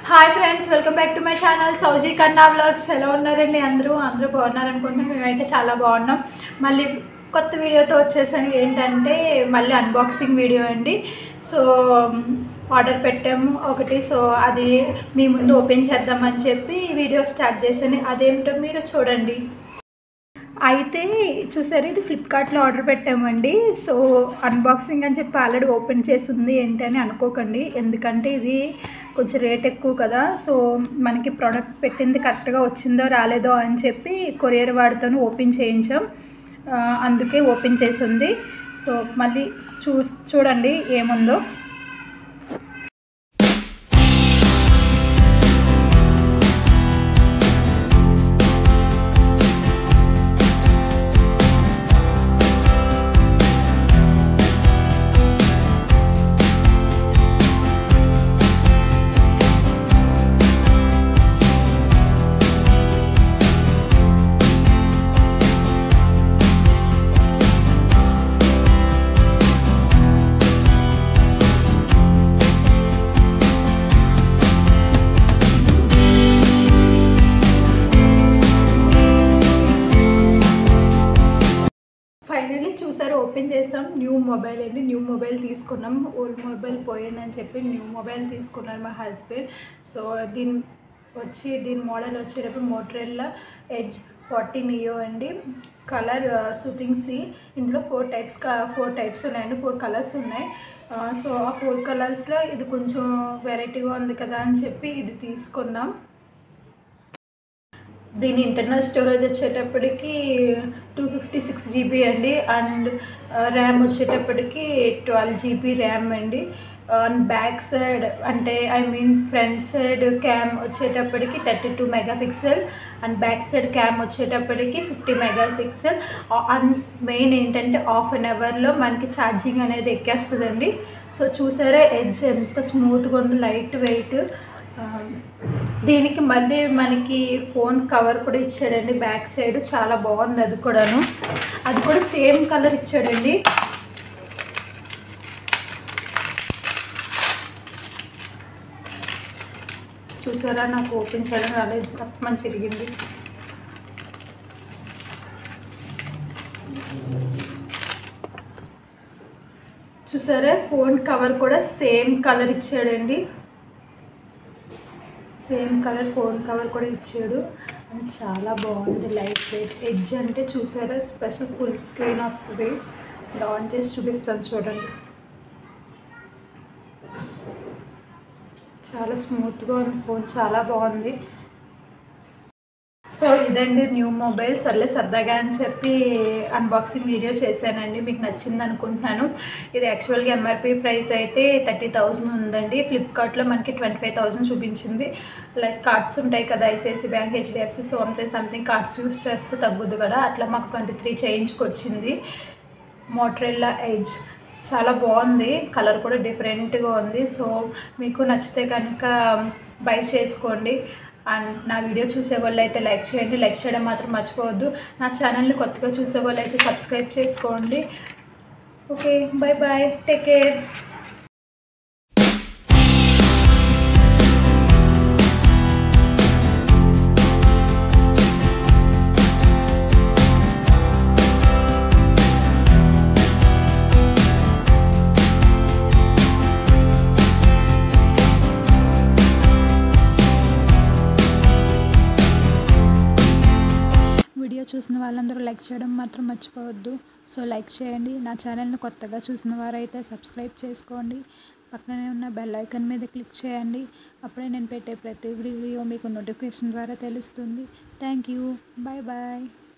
hi friends welcome back to my channel Souji Kanna vlogs ఎలా ఉన్నారండి అందరూ అందరూ బాగున్నారు అనుకుంటున్నాం మేమైతే చాలా బాగున్నాం మళ్ళీ కొత్త వీడియోతో వచ్చేసాను ఏంటంటే మళ్ళీ అన్బాక్సింగ్ వీడియో అండి సో ఆర్డర్ పెట్టాము ఒకటి సో అది మీ ముందు ఓపెన్ చేద్దామని చెప్పి ఈ వీడియో స్టార్ట్ చేశాను అదేమిటో మీరు చూడండి అయితే చూసారు ఇది ఫ్లిప్కార్ట్లో ఆర్డర్ పెట్టామండి సో అన్బాక్సింగ్ అని చెప్పి ఆల్రెడీ ఓపెన్ చేసి ఉంది ఏంటి అని అనుకోకండి ఎందుకంటే ఇది కొంచెం రేట్ ఎక్కువ కదా సో మనకి ప్రోడక్ట్ పెట్టింది కరెక్ట్గా వచ్చిందో రాలేదో అని చెప్పి కొరియర్ వాడితో ఓపెన్ చేయించాం ఆ, అందుకే ఓపెన్ చేసి ఉంది సో మళ్ళీ చూ చూడండి ఏముందో ఫైనల్లీ చూసారు ఓపెన్ చేసాం న్యూ మొబైల్ అండి న్యూ మొబైల్ తీసుకున్నాం ఓల్డ్ మొబైల్ పోయిందని చెప్పి న్యూ మొబైల్ తీసుకున్నారు మా హస్బెండ్ సో దీని వచ్చి దీని మోడల్ వచ్చేటప్పుడు మోటరెల్లా ఎడ్జ్ ఫార్టీ నియో అండి కలర్ సూతింగ్ సి ఇందులో ఫోర్ టైప్స్ ఫోర్ టైప్స్ ఉన్నాయండి ఫోర్ కలర్స్ ఉన్నాయి ఆ, సో ఆ ఫోర్ కలర్స్లో ఇది కొంచెం వెరైటీగా ఉంది కదా అని చెప్పి ఇది తీసుకుందాం దీని ఇంటర్నల్ స్టోరేజ్ వచ్చేటప్పటికి టూ ఫిఫ్టీ సిక్స్ జీబీ అండి అండ్ ర్యామ్ వచ్చేటప్పటికి ట్వెల్వ్ జీబీ ర్యామ్ అండి అండ్ బ్యాక్ సైడ్ అంటే I mean front side cam వచ్చేటప్పటికి thirty two megapixel and back side cam వచ్చేటప్పటికి fifty megapixel and main ఏంటంటే half an అవర్లో మనకి charging అనేది ఎక్కేస్తుందండి సో చూసారా ఎడ్జ్ ఎంత స్మూత్గా ఉంది లైట్ వెయిట్ ఆ, దీనికి మళ్ళీ మనకి ఫోన్ కవర్ కూడా ఇచ్చాడండి బ్యాక్ సైడ్ చాలా బాగుంది అది కూడాను అది కూడా సేమ్ కలర్ ఇచ్చాడండి చూసారా నాకు ఓపెన్ చేయడం రాలేదు తప్పమని చిరిగింది చూసారా ఫోన్ కవర్ కూడా సేమ్ కలర్ ఇచ్చాడండి సేమ్ కలర్ ఫోన్ కవర్ కూడా ఇచ్చాడు అండ్ చాలా బాగుంది లైట్ వెయిట్ ఎడ్జ్ అంటే చూసారా స్పెషల్ ఫుల్ స్క్రీన్ వస్తుంది ఇది ఆన్ చేసి చూపిస్తాను చూడండి చాలా స్మూత్గా ఉంది ఫోన్ చాలా బాగుంది సో ఇదండి న్యూ మొబైల్ సర్లే సరదాగా అని చెప్పి అన్బాక్సింగ్ వీడియో చేశానండి మీకు నచ్చింది అనుకుంటున్నాను ఇది యాక్చువల్గా ఎంఆర్పి ప్రైస్ అయితే థర్టీ థౌజండ్ ఉందండి ఫ్లిప్కార్ట్లో మనకి ట్వంటీ ఫైవ్ థౌజండ్ చూపించింది లైక్ కార్డ్స్ ఉంటాయి కదా ICICI bank HDFC so something something cards use చేస్తే తగ్గుద్ది కదా అట్లా మాకు ట్వంటీ త్రీ చేంజ్కి వచ్చింది మోటరెల్లా ఎడ్జ్ చాలా బాగుంది కలర్ కూడా డిఫరెంట్గా ఉంది సో మీకు నచ్చితే కనుక బై చేసుకోండి అండ్ నా వీడియో చూసే వాళ్ళు అయితే లైక్ చేయండి లైక్ చేయడం మాత్రం మర్చిపోవద్దు నా ఛానల్ని కొత్తగా చూసే వాళ్ళు అయితే సబ్స్క్రైబ్ చేసుకోండి okay bye bye take care video చూసిన వాళ్ళందరూ లైక్ చేయడం మాత్రం మర్చిపోవద్దు సో లైక్ చేయండి నా ఛానల్ని కొత్తగా చూసిన వారైతే సబ్స్క్రైబ్ చేసుకోండి పక్కనే ఉన్న బెల్ ఐకాన్ మీద క్లిక్ చేయండి అప్పుడే నేను పెట్టే ప్రతి వీడియో మీకు నోటిఫికేషన్ ద్వారా తెలుస్తుంది థ్యాంక్ యూ బాయ్ బాయ్